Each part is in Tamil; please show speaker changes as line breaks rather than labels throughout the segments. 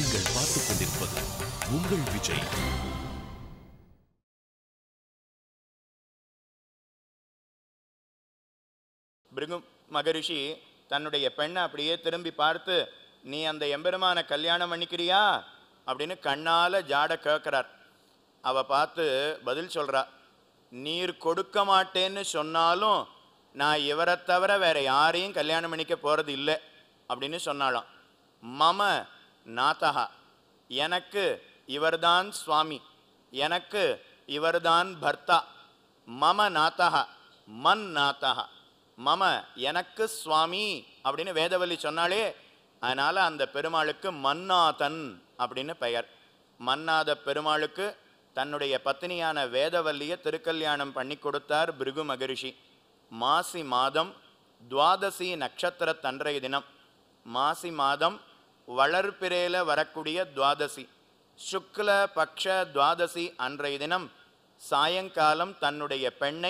நீங்கள் பார்த்துக் கொண்டிருப்பது உங்கள் விஜய்
பிருகு மகரிஷி தன்னுடைய பெண்ணை அப்படியே திரும்பி பார்த்து நீ அந்த எம்பெருமான கல்யாணம் பண்ணிக்கிறியா அப்படின்னு கண்ணால ஜாட கேட்கிறார் அவ பார்த்து பதில் சொல்றா நீர் கொடுக்க மாட்டேன்னு சொன்னாலும் நான் இவரை தவிர வேற யாரையும் கல்யாணம் பண்ணிக்க போறது இல்லை அப்படின்னு சொன்னாலாம் மம நாதகா எனக்கு இவர்தான் சுவாமி எனக்கு இவர்தான் பர்த்தா மம நாதகா மன் நாதகா மம எனக்கு சுவாமி அப்படின்னு வேதவல்லி சொன்னாலே அதனால அந்த பெருமாளுக்கு மன்னாதன் அப்படின்னு பெயர் மன்னாத பெருமாளுக்கு தன்னுடைய பத்தினியான வேதவல்லிய திருக்கல்யாணம் பண்ணி கொடுத்தார் பிருகு மகரிஷி மாசி மாதம் துவாதசி நட்சத்திர தன்றைய தினம் மாசி மாதம் வளர்பிறையில வரக்கூடிய துவாதசி சுக்ல பக்ஷ துவாதசி அன்றைய தினம் சாயங்காலம் தன்னுடைய பெண்ணை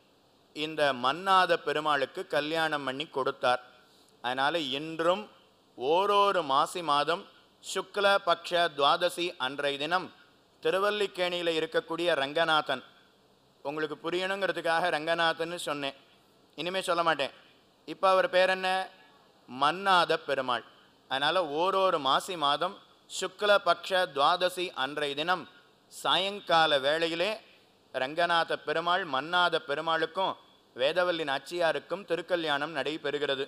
இந்த மன்னாத பெருமாளுக்கு கல்யாணம் பண்ணி கொடுத்தார் அதனால் இன்றும் ஓரொரு மாசி மாதம் சுக்ல பக்ஷ துவாதசி அன்றைய தினம் திருவல்லிக்கேணியில் இருக்கக்கூடிய ரங்கநாதன் உங்களுக்கு புரியணுங்கிறதுக்காக ரங்கநாதன்னு சொன்னேன் இனிமே சொல்ல மாட்டேன் இப்போ அவர் பேர் என்ன மன்னாத பெருமாள் அதனால் ஓரொரு மாசி மாதம் சுக்ல பக்ஷ துவாதசி அன்றைய தினம் சாயங்கால வேளையிலே ரங்கநாத பெருமாள் மன்னாத பெருமாளுக்கும் வேதவல்லி நாச்சியாருக்கும் திருக்கல்யாணம் நடைபெறுகிறது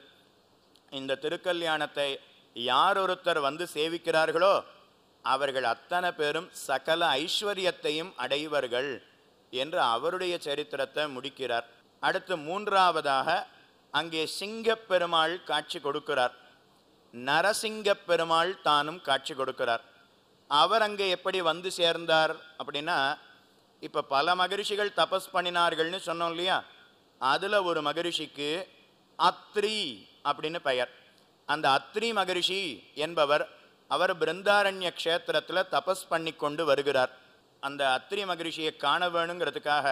இந்த திருக்கல்யாணத்தை யார் ஒருத்தர் வந்து சேவிக்கிறார்களோ அவர்கள் அத்தனை பேரும் சகல ஐஸ்வர்யத்தையும் அடைவர்கள் என்று அவருடைய சரித்திரத்தை முடிக்கிறார் அடுத்து மூன்றாவதாக அங்கே சிங்கப் பெருமாள் காட்சி கொடுக்கிறார் நரசிங்கப் பெருமாள் தானும் காட்சி கொடுக்கிறார் அவர் அங்கே எப்படி வந்து சேர்ந்தார் அப்படின்னா இப்போ பல மகரிஷிகள் தபஸ் பண்ணினார்கள்னு சொன்னோம் இல்லையா அதில் ஒரு மகரிஷிக்கு அத்ரி அப்படின்னு பெயர் அந்த அத்ரி மகரிஷி என்பவர் அவர் பிருந்தாரண்ய க்ஷேத்திரத்தில் தபஸ் பண்ணி கொண்டு வருகிறார் அந்த அத்ரி மகரிஷியை காண வேணுங்கிறதுக்காக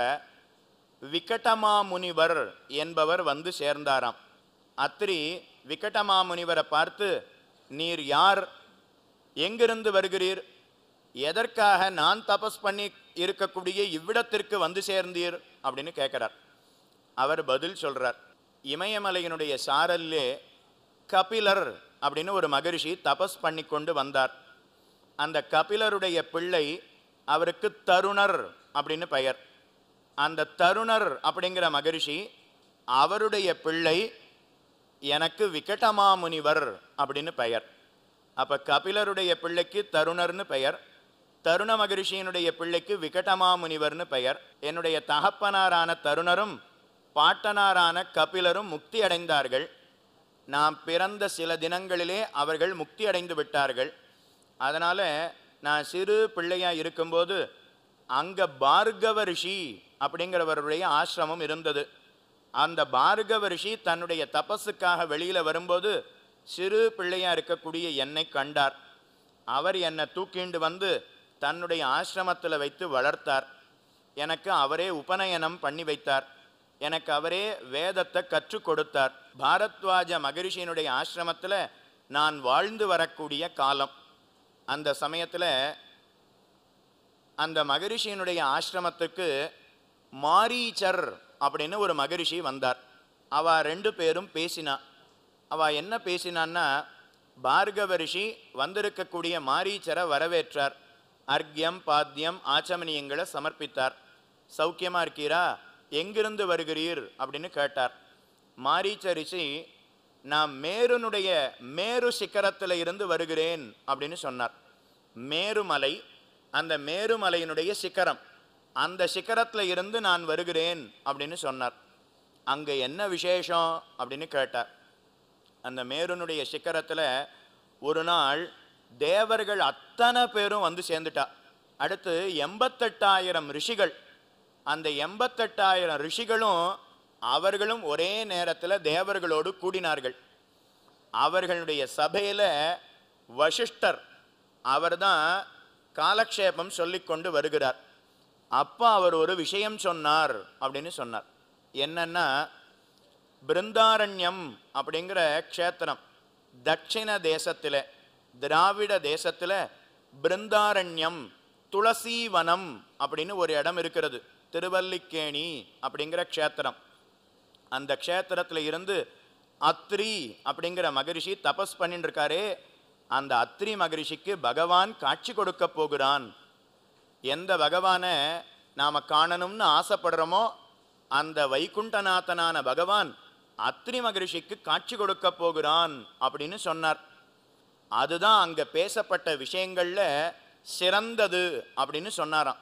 விகடமா முனிவர் என்பவர் வந்து சேர்ந்தாராம் அத்ரி விகடமா முனிவரை பார்த்து நீர் யார் எங்கிருந்து வருகிறீர் எதற்காக நான் தபஸ் பண்ணி இருக்கக்கூடிய இவ்விடத்திற்கு வந்து சேர்ந்தீர் அப்படின்னு கேட்கிறார் அவர் பதில் சொல்றார் இமயமலையினுடைய சாரல்லே கபிலர் அப்படின்னு ஒரு மகரிஷி தபஸ் பண்ணி கொண்டு வந்தார் அந்த கபிலருடைய பிள்ளை அவருக்கு தருணர் அப்படின்னு பெயர் அந்த தருணர் அப்படிங்கிற மகரிஷி அவருடைய பிள்ளை எனக்கு விகடமா முனிவர் அப்படின்னு பெயர் அப்ப கபிலருடைய பிள்ளைக்கு தருணர்னு பெயர் தருண மகரிஷியினுடைய பிள்ளைக்கு விகடமா முனிவர்னு பெயர் என்னுடைய தகப்பனாரான தருணரும் பாட்டனாரான கபிலரும் முக்தி அடைந்தார்கள் நாம் பிறந்த சில தினங்களிலே அவர்கள் முக்தி அடைந்து விட்டார்கள் அதனால நான் சிறு பிள்ளையா இருக்கும்போது அங்க பார்கவ ரிஷி அப்படிங்கிறவருடைய ஆசிரமம் இருந்தது அந்த பார்கவ ரிஷி தன்னுடைய தபஸுக்காக வெளியில வரும்போது சிறு பிள்ளையா இருக்கக்கூடிய என்னை கண்டார் அவர் என்னை தூக்கிண்டு வந்து தன்னுடைய ஆசிரமத்தில் வைத்து வளர்த்தார் எனக்கு அவரே உபநயனம் பண்ணி வைத்தார் எனக்கு அவரே வேதத்தை கற்றுக் கொடுத்தார் பாரத்வாஜ மகரிஷியினுடைய ஆசிரமத்தில் நான் வாழ்ந்து வரக்கூடிய காலம் அந்த சமயத்தில் அந்த மகரிஷியினுடைய ஆசிரமத்துக்கு மாரீச்சர் அப்படின்னு ஒரு மகரிஷி வந்தார் அவ ரெண்டு பேரும் பேசினா அவ என்ன பேசினான்னா பார்கவ ரிஷி வந்திருக்கக்கூடிய மாரீச்சரை வரவேற்றார் அர்க்யம் பாத்தியம் ஆச்சமனியங்களை சமர்ப்பித்தார் சௌக்கியமா இருக்கீரா எங்கிருந்து வருகிறீர் அப்படின்னு கேட்டார் மாரீச்ச ரிஷி நான் மேருனுடைய மேரு சிக்கரத்தில் இருந்து வருகிறேன் அப்படின்னு சொன்னார் மேருமலை அந்த மேருமலையினுடைய சிக்கரம் அந்த சிக்கரத்தில் இருந்து நான் வருகிறேன் அப்படின்னு சொன்னார் அங்கே என்ன விசேஷம் அப்படின்னு கேட்டார் அந்த மேருனுடைய சிக்கரத்தில் ஒரு நாள் தேவர்கள் அத்தனை பேரும் வந்து சேர்ந்துட்டா அடுத்து எண்பத்தெட்டாயிரம் ரிஷிகள் அந்த எண்பத்தெட்டாயிரம் ரிஷிகளும் அவர்களும் ஒரே நேரத்தில் தேவர்களோடு கூடினார்கள் அவர்களுடைய சபையில் வசிஷ்டர் அவர்தான் காலக்ஷேபம் சொல்லிக்கொண்டு வருகிறார் அப்போ அவர் ஒரு விஷயம் சொன்னார் அப்படின்னு சொன்னார் என்னன்னா பிருந்தாரண்யம் அப்படிங்கிற க்ஷேத்திரம் தட்சிண தேசத்தில் திராவிட தேசத்துல பிருந்தாரண்யம் துளசீவனம் அப்படின்னு ஒரு இடம் இருக்கிறது திருவல்லிக்கேணி அப்படிங்கிற க்ஷேத்திரம் அந்த க்ஷேத்திரத்துல இருந்து அத்ரி அப்படிங்கிற மகரிஷி தபஸ் பண்ணிட்டு இருக்காரே அந்த அத்ரி மகரிஷிக்கு பகவான் காட்சி கொடுக்க போகிறான் எந்த பகவானை நாம காணணும்னு ஆசைப்படுறோமோ அந்த வைகுண்டநாதனான பகவான் அத்ரி மகரிஷிக்கு காட்சி கொடுக்க போகிறான் அப்படின்னு சொன்னார் அதுதான் அங்க பேசப்பட்ட விஷயங்கள்ல சிறந்தது அப்படின்னு சொன்னாராம்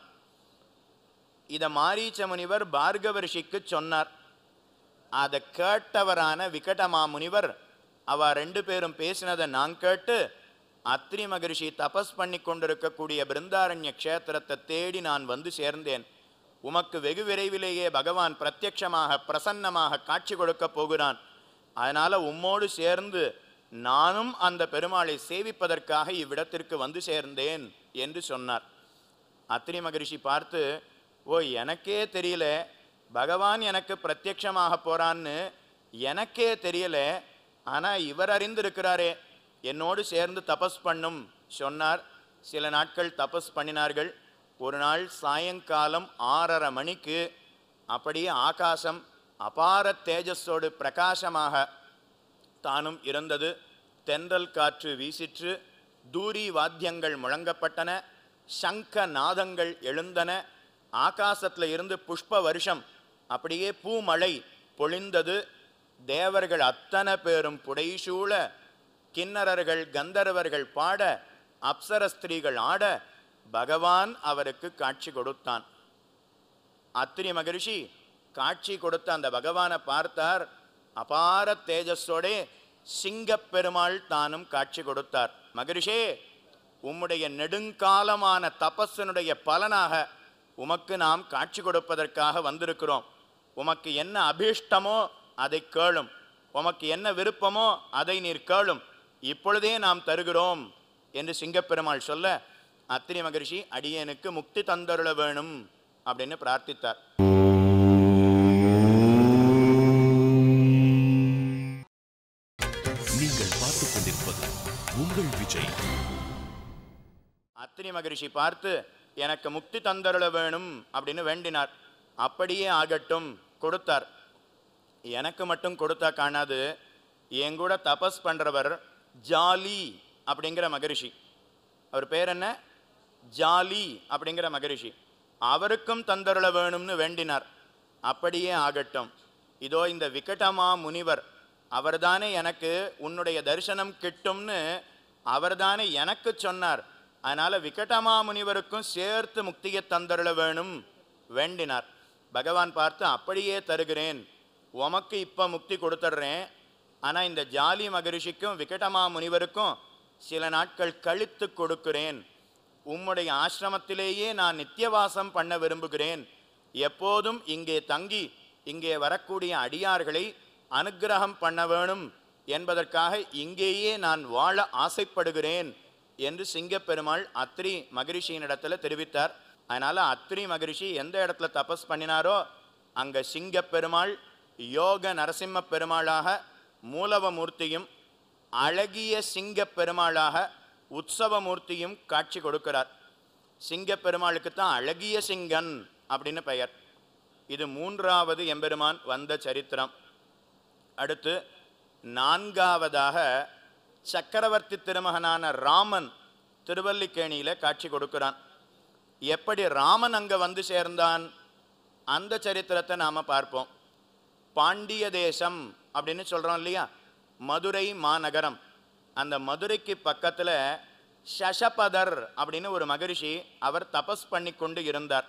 இத மாரீச்ச முனிவர் பார்கவ ரிஷிக்கு சொன்னார் அதை கேட்டவரான விகடமா முனிவர் அவ ரெண்டு பேரும் பேசினதை நான் கேட்டு அத்ரி மகரிஷி தபஸ் பண்ணி கொண்டிருக்கக்கூடிய பிருந்தாரண்ய க்ஷேத்திரத்தை தேடி நான் வந்து சேர்ந்தேன் உமக்கு வெகு விரைவிலேயே பகவான் பிரத்யட்சமாக பிரசன்னமாக காட்சி கொடுக்க போகிறான் அதனால உம்மோடு சேர்ந்து நானும் அந்த பெருமாளை சேவிப்பதற்காக இவ்விடத்திற்கு வந்து சேர்ந்தேன் என்று சொன்னார் அத்ரி மகரிஷி பார்த்து ஓ எனக்கே தெரியல பகவான் எனக்கு பிரத்யட்சமாக போறான்னு எனக்கே தெரியல ஆனா இவர் அறிந்திருக்கிறாரே என்னோடு சேர்ந்து தபஸ் பண்ணும் சொன்னார் சில நாட்கள் தபஸ் பண்ணினார்கள் ஒரு நாள் சாயங்காலம் ஆறரை மணிக்கு அப்படியே ஆகாசம் அபார தேஜஸோடு பிரகாசமாக தானும் இருந்தது தென்றல் காற்று வீசிற்று தூரி வாத்தியங்கள் முழங்கப்பட்டன சங்க நாதங்கள் எழுந்தன ஆகாசத்துல இருந்து புஷ்ப வருஷம் அப்படியே பூமழை பொழிந்தது தேவர்கள் அத்தனை பேரும் புடைசூழ கிண்ணறர்கள் கந்தர்வர்கள் பாட அப்சர ஸ்திரீகள் ஆட பகவான் அவருக்கு காட்சி கொடுத்தான் அத்திரி மகரிஷி காட்சி கொடுத்த அந்த பகவானை பார்த்தார் அபார தேஜஸோடே சிங்கப் பெருமாள் தானும் காட்சி கொடுத்தார் மகரிஷே உம்முடைய நெடுங்காலமான தபஸினுடைய பலனாக உமக்கு நாம் காட்சி கொடுப்பதற்காக வந்திருக்கிறோம் உமக்கு என்ன அபீஷ்டமோ அதை கேளும் உமக்கு என்ன விருப்பமோ அதை நீர் கேளும் இப்பொழுதே நாம் தருகிறோம் என்று சிங்கப்பெருமாள் சொல்ல அத்திரி மகரிஷி அடியேனுக்கு முக்தி தந்தருள வேணும் அப்படின்னு பிரார்த்தித்தார்
நீங்கள் பார்த்துக் கொண்டிருப்பது உங்கள் விஜய்
அத்திரி மகரிஷி பார்த்து எனக்கு முக்தி தந்தருள வேணும் அப்படின்னு வேண்டினார் அப்படியே ஆகட்டும் கொடுத்தார் எனக்கு மட்டும் கொடுத்தா காணாது என் கூட தபஸ் பண்றவர் ஜாலி அப்படிங்கிற மகரிஷி அவர் பேர் என்ன ஜாலி அப்படிங்கிற மகரிஷி அவருக்கும் தந்தருள வேணும்னு வேண்டினார் அப்படியே ஆகட்டும் இதோ இந்த விகடமா முனிவர் அவர்தானே எனக்கு உன்னுடைய தரிசனம் கிட்டும்னு அவர்தானே எனக்கு சொன்னார் அதனால விகடமா முனிவருக்கும் சேர்த்து முக்தியை தந்தருள வேணும் வேண்டினார் பகவான் பார்த்து அப்படியே தருகிறேன் உமக்கு இப்போ முக்தி கொடுத்துட்றேன் ஆனால் இந்த ஜாலி மகரிஷிக்கும் விகடமா முனிவருக்கும் சில நாட்கள் கழித்து கொடுக்கிறேன் உம்முடைய ஆசிரமத்திலேயே நான் நித்தியவாசம் பண்ண விரும்புகிறேன் எப்போதும் இங்கே தங்கி இங்கே வரக்கூடிய அடியார்களை அனுக்கிரகம் பண்ண வேணும் என்பதற்காக இங்கேயே நான் வாழ ஆசைப்படுகிறேன் என்று சிங்கப்பெருமாள் அத்ரி மகரிஷியினிடத்துல தெரிவித்தார் அதனால அத்ரி மகரிஷி எந்த இடத்துல தபஸ் பண்ணினாரோ அங்க சிங்கப்பெருமாள் யோக நரசிம்ம பெருமாளாக மூலவமூர்த்தியும் அழகிய சிங்கப் பெருமாளாக உற்சவமூர்த்தியும் காட்சி கொடுக்கிறார் சிங்கப் பெருமாளுக்கு தான் அழகிய சிங்கன் அப்படின்னு பெயர் இது மூன்றாவது எம்பெருமான் வந்த சரித்திரம் அடுத்து நான்காவதாக சக்கரவர்த்தி திருமகனான ராமன் திருவல்லிக்கேணியில காட்சி கொடுக்கிறான் எப்படி ராமன் அங்க வந்து சேர்ந்தான் அந்த சரித்திரத்தை நாம பார்ப்போம் பாண்டிய தேசம் அப்படின்னு சொல்றோம் இல்லையா மதுரை மாநகரம் அந்த மதுரைக்கு பக்கத்துல சஷபதர் அப்படின்னு ஒரு மகரிஷி அவர் தபஸ் பண்ணி கொண்டு இருந்தார்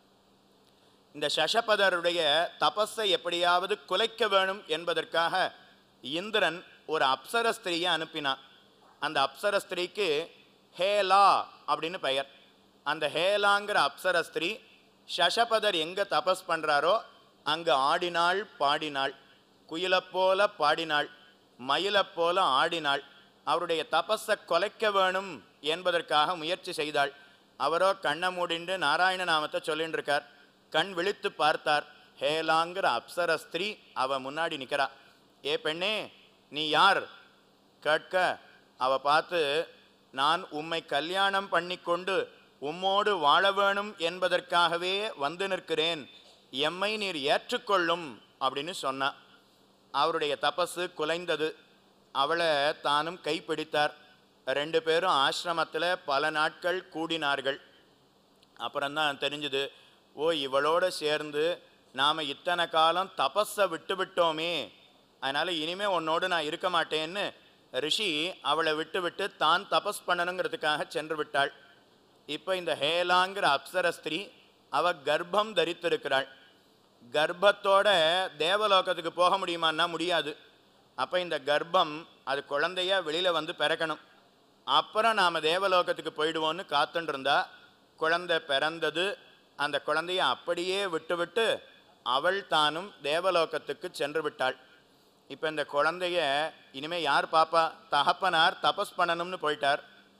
இந்த சஷபதருடைய தபஸை எப்படியாவது குலைக்க வேணும் என்பதற்காக இந்திரன் ஒரு அப்சர ஸ்திரீயை அனுப்பினான் அந்த அப்சர ஸ்திரீக்கு ஹேலா அப்படின்னு பெயர் அந்த ஹேலாங்கிற அப்சர ஸ்திரீ சஷபதர் எங்க தபஸ் பண்றாரோ அங்க ஆடினாள் பாடினாள் குயிலைப் போல பாடினாள் மயிலைப் போல ஆடினாள் அவருடைய தபஸை கொலைக்க வேணும் என்பதற்காக முயற்சி செய்தாள் அவரோ கண்ணை மூடிண்டு நாராயண நாமத்தை சொல்லிட்டு இருக்கார் கண் விழித்து பார்த்தார் ஹேலாங்கிற அப்சர ஸ்திரீ அவ முன்னாடி நிக்கிறா ஏ பெண்ணே நீ யார் கேட்க அவ பார்த்து நான் உம்மை கல்யாணம் பண்ணிக்கொண்டு உம்மோடு வாழ வேணும் என்பதற்காகவே வந்து நிற்கிறேன் எம்மை நீர் ஏற்றுக்கொள்ளும் அப்படின்னு சொன்னா அவருடைய தபசு குலைந்தது அவளை தானும் கைப்பிடித்தார் ரெண்டு பேரும் ஆசிரமத்தில் பல நாட்கள் கூடினார்கள் அப்புறம்தான் தெரிஞ்சுது ஓ இவளோட சேர்ந்து நாம் இத்தனை காலம் தபஸை விட்டு விட்டோமே அதனால் இனிமே உன்னோடு நான் இருக்க மாட்டேன்னு ரிஷி அவளை விட்டு விட்டு தான் தபஸ் பண்ணணுங்கிறதுக்காக சென்று விட்டாள் இப்போ இந்த ஹேலாங்கிற அப்சர ஸ்திரீ அவ கர்ப்பம் தரித்திருக்கிறாள் கர்ப்பத்தோட தேவலோகத்துக்கு போக முடியுமான்னா முடியாது அப்போ இந்த கர்ப்பம் அது குழந்தையா வெளியில் வந்து பிறக்கணும் அப்புறம் நாம் தேவலோகத்துக்கு போயிடுவோன்னு காத்துட்டு இருந்தா குழந்தை பிறந்தது அந்த குழந்தைய அப்படியே விட்டுவிட்டு அவள் தானும் தேவலோகத்துக்கு சென்று விட்டாள் இப்போ இந்த குழந்தைய இனிமே யார் பாப்பா தகப்பனார் தபஸ் பண்ணணும்னு போயிட்டார்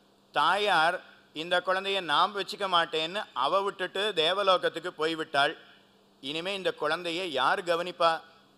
தாயார் இந்த குழந்தைய நாம் வச்சுக்க மாட்டேன்னு அவ விட்டுட்டு தேவலோகத்துக்கு போய்விட்டாள் இனிமே இந்த குழந்தைய யார் கவனிப்பா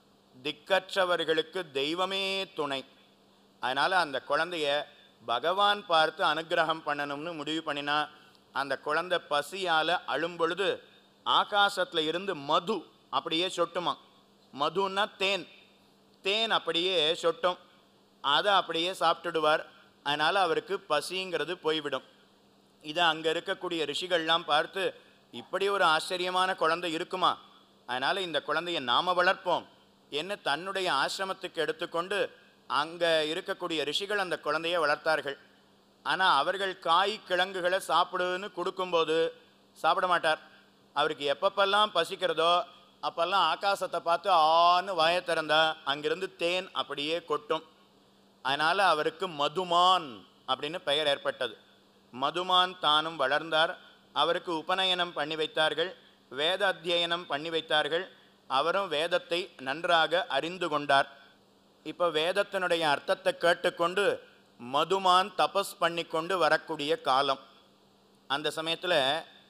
திக்கற்றவர்களுக்கு தெய்வமே துணை அதனால அந்த குழந்தைய பகவான் பார்த்து அனுக்கிரகம் பண்ணணும்னு முடிவு பண்ணினா அந்த குழந்தை பசியால அழும் பொழுது ஆகாசத்துல இருந்து மது அப்படியே சொட்டுமா மதுன்னா தேன் தேன் அப்படியே சொட்டும் அதை அப்படியே சாப்பிட்டுடுவார் அதனால அவருக்கு பசிங்கிறது போய்விடும் இதை அங்கே இருக்கக்கூடிய ரிஷிகள்லாம் பார்த்து இப்படி ஒரு ஆச்சரியமான குழந்தை இருக்குமா அதனால் இந்த குழந்தையை நாம வளர்ப்போம் என்ன தன்னுடைய ஆசிரமத்துக்கு எடுத்துக்கொண்டு அங்கே இருக்கக்கூடிய ரிஷிகள் அந்த குழந்தையை வளர்த்தார்கள் ஆனால் அவர்கள் காய் கிழங்குகளை சாப்பிடுன்னு கொடுக்கும்போது சாப்பிட மாட்டார் அவருக்கு எப்பப்பெல்லாம் பசிக்கிறதோ அப்பெல்லாம் ஆகாசத்தை பார்த்து ஆன்னு வாயை திறந்தா அங்கிருந்து தேன் அப்படியே கொட்டும் அதனால் அவருக்கு மதுமான் அப்படின்னு பெயர் ஏற்பட்டது மதுமான் தானும் வளர்ந்தார் அவருக்கு உபநயனம் பண்ணி வைத்தார்கள் வேத அத்தியனம் பண்ணி வைத்தார்கள் அவரும் வேதத்தை நன்றாக அறிந்து கொண்டார் இப்போ வேதத்தினுடைய அர்த்தத்தை கேட்டுக்கொண்டு மதுமான் தபஸ் பண்ணிக்கொண்டு வரக்கூடிய காலம் அந்த சமயத்தில்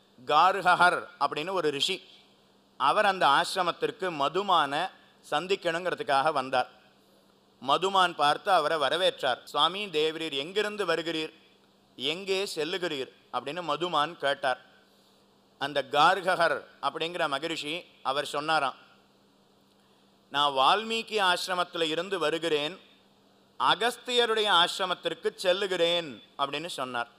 கார்ஹர் அப்படின்னு ஒரு ரிஷி அவர் அந்த ஆசிரமத்திற்கு மதுமான சந்திக்கணுங்கிறதுக்காக வந்தார் மதுமான் பார்த்து அவரை வரவேற்றார் சுவாமி தேவரீர் எங்கிருந்து வருகிறீர் எங்கே செல்லுகிறீர் அப்படின்னு மதுமான் கேட்டார் அந்த கார்கஹர் அப்படிங்கிற மகரிஷி அவர் சொன்னாராம் நான் வால்மீகி ஆசிரமத்தில் இருந்து வருகிறேன் அகஸ்தியருடைய ஆசிரமத்திற்கு செல்லுகிறேன் அப்படின்னு சொன்னார்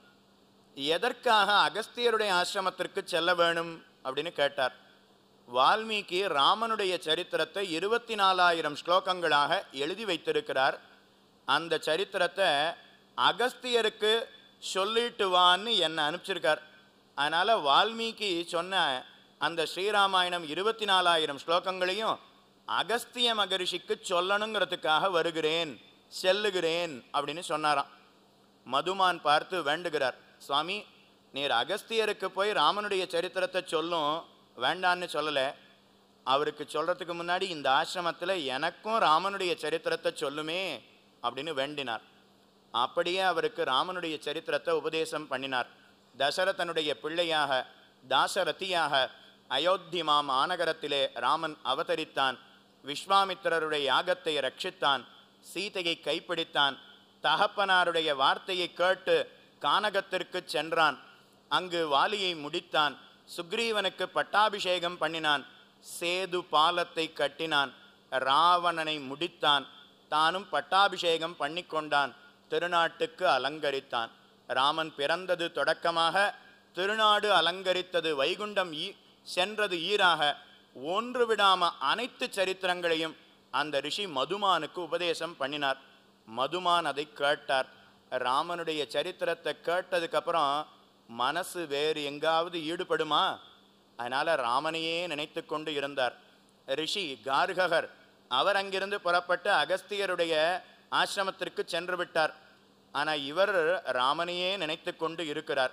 எதற்காக அகஸ்தியருடைய ஆசிரமத்திற்கு செல்ல வேணும் அப்படின்னு கேட்டார் வால்மீகி ராமனுடைய சரித்திரத்தை இருபத்தி நாலாயிரம் ஸ்லோகங்களாக எழுதி வைத்திருக்கிறார் அந்த சரித்திரத்தை அகஸ்தியருக்கு சொல்லிட்டு வான்னு என்னை அனுப்பிச்சிருக்கார் அதனால் வால்மீகி சொன்ன அந்த ஸ்ரீராமாயணம் இருபத்தி நாலாயிரம் ஸ்லோகங்களையும் அகஸ்திய மகரிஷிக்கு சொல்லணுங்கிறதுக்காக வருகிறேன் செல்லுகிறேன் அப்படின்னு சொன்னாராம் மதுமான் பார்த்து வேண்டுகிறார் சுவாமி நீர் அகஸ்தியருக்கு போய் ராமனுடைய சரித்திரத்தை சொல்லும் வேண்டான்னு சொல்லலை அவருக்கு சொல்கிறதுக்கு முன்னாடி இந்த ஆசிரமத்தில் எனக்கும் ராமனுடைய சரித்திரத்தை சொல்லுமே அப்படின்னு வேண்டினார் அப்படியே அவருக்கு ராமனுடைய சரித்திரத்தை உபதேசம் பண்ணினார் தசரதனுடைய பிள்ளையாக தாசரதியாக அயோத்தி மாம் ஆனகரத்திலே ராமன் அவதரித்தான் விஸ்வாமித்திரருடைய யாகத்தை ரட்சித்தான் சீதையை கைப்பிடித்தான் தகப்பனாருடைய வார்த்தையை கேட்டு கானகத்திற்கு சென்றான் அங்கு வாலியை முடித்தான் சுக்ரீவனுக்கு பட்டாபிஷேகம் பண்ணினான் சேது பாலத்தை கட்டினான் ராவணனை முடித்தான் தானும் பட்டாபிஷேகம் பண்ணிக்கொண்டான் திருநாட்டுக்கு அலங்கரித்தான் ராமன் பிறந்தது தொடக்கமாக திருநாடு அலங்கரித்தது வைகுண்டம் ஈ சென்றது ஈராக ஒன்று விடாம அனைத்து சரித்திரங்களையும் அந்த ரிஷி மதுமானுக்கு உபதேசம் பண்ணினார் மதுமான் அதை கேட்டார் ராமனுடைய சரித்திரத்தை கேட்டதுக்கப்புறம் மனசு வேறு எங்காவது ஈடுபடுமா அதனால ராமனையே நினைத்து கொண்டு இருந்தார் ரிஷி கார்ககர் அவர் அங்கிருந்து புறப்பட்டு அகஸ்தியருடைய ஆசிரமத்திற்கு சென்று விட்டார் ஆனால் இவர் ராமனையே நினைத்து கொண்டு இருக்கிறார்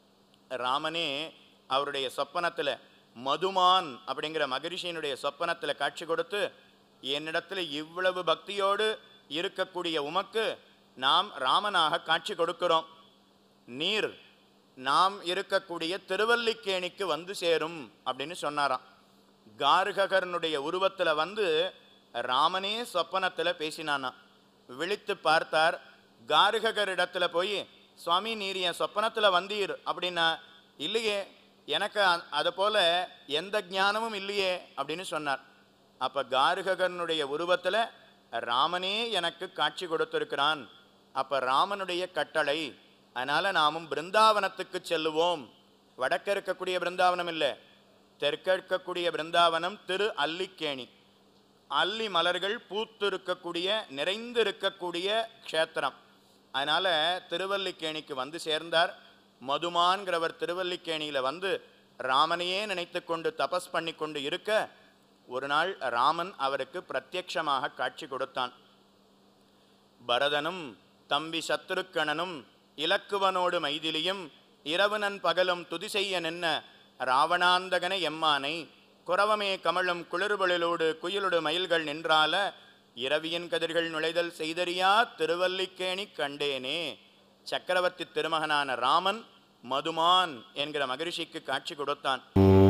ராமனே அவருடைய சொப்பனத்தில் மதுமான் அப்படிங்கிற மகரிஷியினுடைய சொப்பனத்தில் காட்சி கொடுத்து என்னிடத்தில் இவ்வளவு பக்தியோடு இருக்கக்கூடிய உமக்கு நாம் ராமனாக காட்சி கொடுக்கிறோம் நீர் நாம் இருக்கக்கூடிய திருவல்லிக்கேணிக்கு வந்து சேரும் அப்படின்னு சொன்னாராம் கார்ககரனுடைய உருவத்தில் வந்து ராமனே சொப்பனத்தில் பேசினானா விழித்து பார்த்தார் கார்ககர் இடத்துல போய் சுவாமி நீர் என் சொப்பனத்தில் வந்தீர் அப்படின்னா இல்லையே எனக்கு அ- அது போல எந்த ஞானமும் இல்லையே அப்படின்னு சொன்னார் அப்ப கார்ககனுடைய உருவத்தில் ராமனே எனக்கு காட்சி கொடுத்திருக்கிறான் அப்ப ராமனுடைய கட்டளை அதனால நாமும் பிருந்தாவனத்துக்கு செல்லுவோம் வடக்க இருக்கக்கூடிய பிருந்தாவனம் இல்லை தெற்க இருக்கக்கூடிய பிருந்தாவனம் திரு அல்லிக்கேணி அல்லி மலர்கள் பூத்திருக்கக்கூடிய நிறைந்திருக்கக்கூடிய க்ஷேத்திரம் அதனால திருவல்லிக்கேணிக்கு வந்து சேர்ந்தார் மதுமான்கிறவர் திருவல்லிக்கேணியில வந்து ராமனையே நினைத்து கொண்டு தபஸ் பண்ணி கொண்டு இருக்க ஒரு நாள் ராமன் அவருக்கு பிரத்யக்ஷமாக காட்சி கொடுத்தான் பரதனும் தம்பி சத்ருக்கணனும் இலக்குவனோடு மைதிலியும் இரவுனன் பகலும் துதி செய்ய நின்ன ராவணாந்தகன எம்மானை குரவமே கமழும் குளிர்பொழிலோடு குயிலொடு மயில்கள் நின்றால இரவியின் கதிர்கள் நுழைதல் செய்தறியா திருவல்லிக்கேணி கண்டேனே சக்கரவர்த்தி திருமகனான ராமன் மதுமான் என்கிற மகரிஷிக்கு காட்சி கொடுத்தான்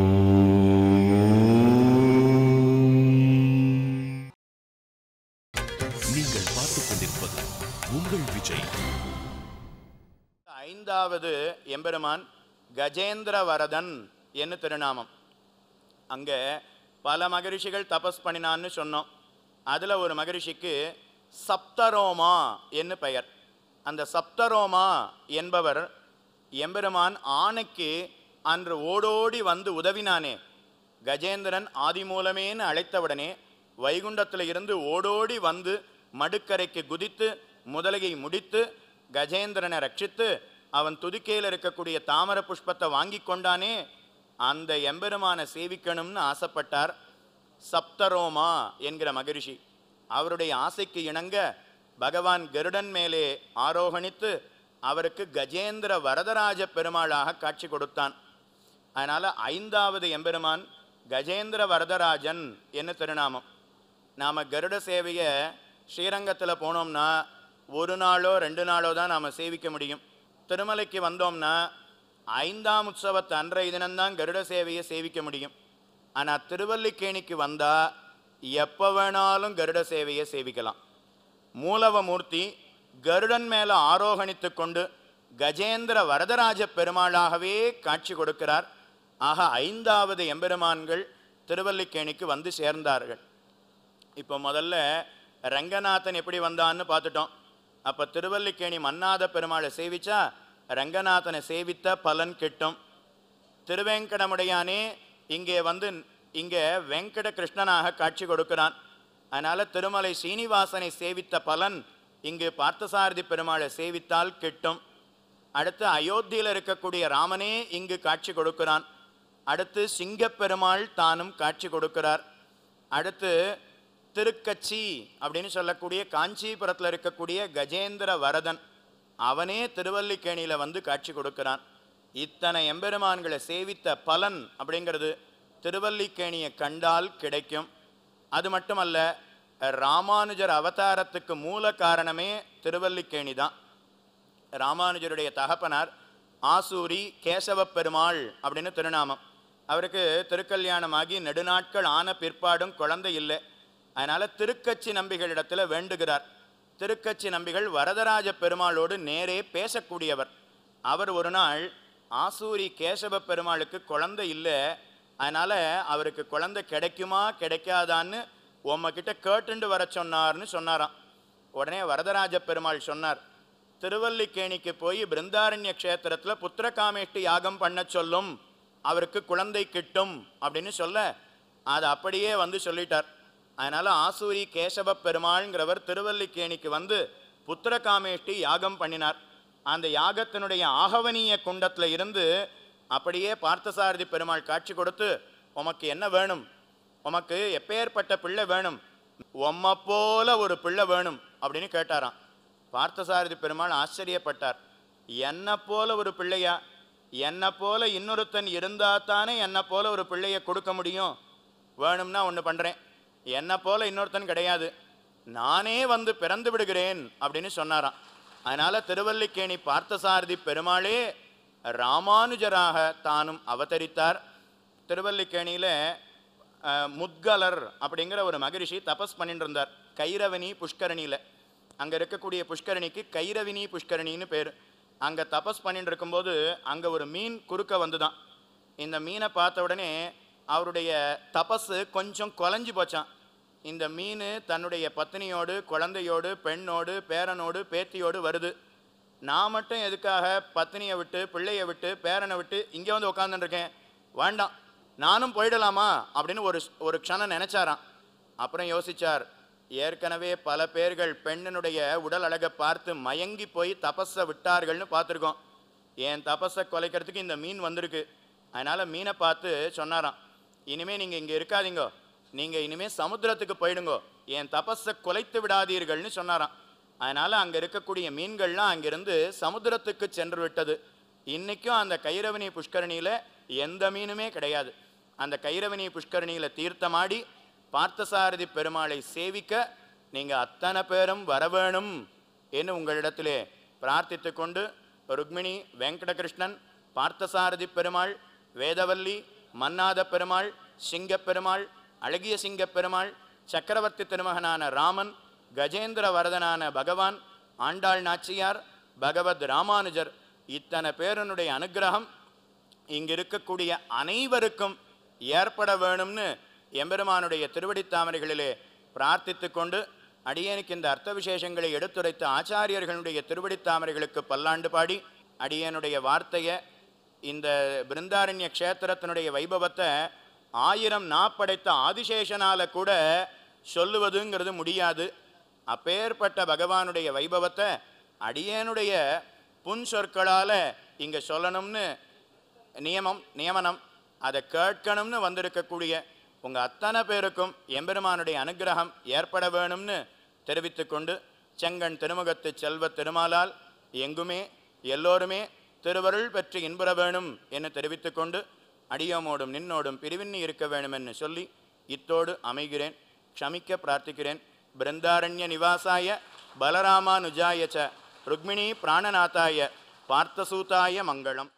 நீங்கள் பார்த்துக் கொண்டிருப்பது உங்கள் விஜய்
ஐந்தாவது எம்பெருமான் கஜேந்திர வரதன் என்று திருநாமம் அங்க பல மகரிஷிகள் தபஸ் பண்ணினான்னு சொன்னோம் அதுல ஒரு மகரிஷிக்கு சப்தரோமா என்று பெயர் அந்த சப்தரோமா என்பவர் எம்பெருமான் ஆணைக்கு அன்று ஓடோடி வந்து உதவினானே கஜேந்திரன் ஆதிமூலமேன்னு அழைத்தவுடனே வைகுண்டத்தில் இருந்து ஓடோடி வந்து மடுக்கரைக்கு குதித்து முதலையை முடித்து கஜேந்திரனை ரட்சித்து அவன் துதிக்கையில் இருக்கக்கூடிய தாமர புஷ்பத்தை வாங்கி கொண்டானே அந்த எம்பெருமானை சேவிக்கணும்னு ஆசைப்பட்டார் சப்தரோமா என்கிற மகரிஷி அவருடைய ஆசைக்கு இணங்க பகவான் கருடன் மேலே ஆரோகணித்து அவருக்கு கஜேந்திர வரதராஜ பெருமாளாக காட்சி கொடுத்தான் அதனால ஐந்தாவது எம்பெருமான் கஜேந்திர வரதராஜன் என்ன திருநாமம் நாம கருட சேவையை ஸ்ரீரங்கத்தில் போனோம்னா ஒரு நாளோ ரெண்டு நாளோ தான் நாம் சேவிக்க முடியும் திருமலைக்கு வந்தோம்னா ஐந்தாம் உற்சவத்து அன்றைய தினம்தான் கருட சேவையை சேவிக்க முடியும் ஆனால் திருவல்லிக்கேணிக்கு வந்தால் எப்போ வேணாலும் கருட சேவையை சேவிக்கலாம் மூலவமூர்த்தி கருடன் மேல ஆரோகணித்து கொண்டு கஜேந்திர வரதராஜ பெருமாளாகவே காட்சி கொடுக்கிறார் ஆக ஐந்தாவது எம்பெருமான்கள் திருவல்லிக்கேணிக்கு வந்து சேர்ந்தார்கள் இப்போ முதல்ல ரங்கநாதன் எப்படி வந்தான்னு பார்த்துட்டோம் அப்போ திருவல்லிக்கேணி மன்னாத பெருமாளை சேவிச்சா ரங்கநாதனை சேவித்த பலன் கிட்டும் திருவேங்கடமுடையானே இங்கே வந்து இங்கே வெங்கட கிருஷ்ணனாக காட்சி கொடுக்கிறான் அதனால திருமலை சீனிவாசனை சேவித்த பலன் இங்கு பார்த்தசாரதி பெருமாளை சேவித்தால் கிட்டும் அடுத்து அயோத்தியில் இருக்கக்கூடிய ராமனே இங்கு காட்சி கொடுக்கிறான் அடுத்து சிங்கப்பெருமாள் தானும் காட்சி கொடுக்கிறார் அடுத்து திருக்கச்சி அப்படின்னு சொல்லக்கூடிய காஞ்சிபுரத்தில் இருக்கக்கூடிய கஜேந்திர வரதன் அவனே திருவல்லிக்கேணியில் வந்து காட்சி கொடுக்கிறான் இத்தனை எம்பெருமான்களை சேவித்த பலன் அப்படிங்கிறது திருவல்லிக்கேணியை கண்டால் கிடைக்கும் அது மட்டுமல்ல ராமானுஜர் அவதாரத்துக்கு மூல காரணமே திருவல்லிக்கேணி தான் ராமானுஜருடைய தகப்பனார் ஆசூரி கேசவ பெருமாள் அப்படின்னு திருநாமம் அவருக்கு திருக்கல்யாணமாகி நெடுநாட்கள் ஆன பிற்பாடும் குழந்தை இல்லை அதனால திருக்கச்சி நம்பிகளிடத்துல வேண்டுகிறார் திருக்கச்சி நம்பிகள் வரதராஜ பெருமாளோடு நேரே பேசக்கூடியவர் அவர் ஒரு நாள் ஆசூரி கேசவ பெருமாளுக்கு குழந்தை இல்லை அதனால அவருக்கு குழந்தை கிடைக்குமா கிடைக்காதான்னு உம்மகிட்ட கேட்டுண்டு வர சொன்னார்னு சொன்னாராம் உடனே வரதராஜ பெருமாள் சொன்னார் திருவல்லிக்கேணிக்கு போய் பிருந்தாரண்ய க்ஷேத்திரத்தில் புத்திரகாமேஷ்டி யாகம் பண்ண சொல்லும் அவருக்கு குழந்தை கிட்டும் அப்படின்னு சொல்ல அதை அப்படியே வந்து சொல்லிட்டார் அதனால ஆசூரி கேசவ பெருமாள்ங்கிறவர் திருவல்லிக்கேணிக்கு வந்து புத்திரகாமேஷ்டி யாகம் பண்ணினார் அந்த யாகத்தினுடைய ஆகவனிய குண்டத்தில் இருந்து அப்படியே பார்த்தசாரதி பெருமாள் காட்சி கொடுத்து உமக்கு என்ன வேணும் உமக்கு எப்பேற்பட்ட பிள்ளை வேணும் உம்மை போல ஒரு பிள்ளை வேணும் அப்படின்னு கேட்டாராம் பார்த்தசாரதி பெருமாள் ஆச்சரியப்பட்டார் என்ன போல ஒரு பிள்ளையா என்னை போல இன்னொருத்தன் இருந்தா தானே என்னை போல ஒரு பிள்ளையை கொடுக்க முடியும் வேணும்னா ஒன்று பண்ணுறேன் என்னை போல இன்னொருத்தன் கிடையாது நானே வந்து பிறந்து விடுகிறேன் அப்படின்னு சொன்னாராம் அதனால திருவல்லிக்கேணி பார்த்தசாரதி பெருமாளே ராமானுஜராக தானும் அவதரித்தார் திருவல்லிக்கேணியில் முத்கலர் அப்படிங்கிற ஒரு மகரிஷி தபஸ் பண்ணிட்டு இருந்தார் கைரவனி புஷ்கரணியில் அங்கே இருக்கக்கூடிய புஷ்கரணிக்கு கைரவினி புஷ்கரணின்னு பேர் அங்கே தபஸ் பண்ணிட்டு இருக்கும்போது அங்கே ஒரு மீன் குறுக்க வந்துதான் இந்த மீனை பார்த்த உடனே அவருடைய தபஸு கொஞ்சம் குலைஞ்சு போச்சான் இந்த மீன் தன்னுடைய பத்தினியோடு குழந்தையோடு பெண்ணோடு பேரனோடு பேத்தியோடு வருது நான் மட்டும் எதுக்காக பத்தினியை விட்டு பிள்ளையை விட்டு பேரனை விட்டு இங்கே வந்து உட்காந்துருக்கேன் வேண்டாம் நானும் போயிடலாமா அப்படின்னு ஒரு ஒரு க்ஷணம் நினைச்சாராம் அப்புறம் யோசிச்சார் ஏற்கனவே பல பேர்கள் பெண்ணினுடைய உடல் அழகை பார்த்து மயங்கி போய் தபஸை விட்டார்கள்னு பார்த்துருக்கோம் என் தபஸை குலைக்கிறதுக்கு இந்த மீன் வந்திருக்கு அதனால மீனை பார்த்து சொன்னாராம் இனிமே நீங்க இங்க இருக்காதீங்கோ நீங்க இனிமே சமுத்திரத்துக்கு போயிடுங்கோ என் தபஸை குலைத்து விடாதீர்கள்னு சொன்னாராம் அதனால அங்க இருக்கக்கூடிய மீன்கள்லாம் அங்கிருந்து சமுத்திரத்துக்கு சென்று விட்டது இன்னைக்கும் அந்த கைரவணி புஷ்கரணியில எந்த மீனுமே கிடையாது அந்த கைரவணி புஷ்கரணியில தீர்த்தமாடி பார்த்தசாரதி பெருமாளை சேவிக்க நீங்க அத்தனை பேரும் வரவேணும் என்று உங்களிடத்திலே பிரார்த்தித்து கொண்டு ருக்மிணி வெங்கடகிருஷ்ணன் பார்த்தசாரதி பெருமாள் வேதவல்லி மன்னாத பெருமாள் சிங்கப் பெருமாள் அழகிய சிங்கப் பெருமாள் சக்கரவர்த்தி திருமகனான ராமன் கஜேந்திர வரதனான பகவான் ஆண்டாள் நாச்சியார் பகவத் ராமானுஜர் இத்தனை பேரனுடைய அனுக்கிரகம் இங்க இருக்கக்கூடிய அனைவருக்கும் ஏற்பட வேணும்னு எம்பெருமானுடைய திருவடித் தாமரைகளிலே பிரார்த்தித்து கொண்டு அடியேனுக்கு இந்த அர்த்த விசேஷங்களை எடுத்துரைத்த ஆச்சாரியர்களுடைய திருவடித் தாமரைகளுக்கு பல்லாண்டு பாடி அடியேனுடைய வார்த்தையை இந்த பிருந்தாரண்ய க்ஷேத்திரத்தினுடைய வைபவத்தை ஆயிரம் நாப்படைத்த ஆதிசேஷனால கூட சொல்லுவதுங்கிறது முடியாது அப்பேற்பட்ட பகவானுடைய வைபவத்தை அடியேனுடைய புன் சொற்களால இங்க சொல்லணும்னு நியமம் நியமனம் அதை கேட்கணும்னு வந்திருக்கக்கூடிய உங்க அத்தனை பேருக்கும் எம்பெருமானுடைய அனுக்கிரகம் ஏற்பட வேணும்னு தெரிவித்துக்கொண்டு செங்கண் திருமுகத்து செல்வ திருமாலால் எங்குமே எல்லோருமே திருவருள் பெற்று இன்புற வேணும் என்று தெரிவித்துக்கொண்டு அடியோமோடும் நின்னோடும் பிரிவின்னி இருக்க வேணுமென்னு சொல்லி இத்தோடு அமைகிறேன் க்ஷமிக்க பிரார்த்திக்கிறேன் பிருந்தாரண்ய நிவாசாய பலராமானுஜாய ச ருக்மிணி பிராணநாதாய பார்த்தசூதாய மங்களம்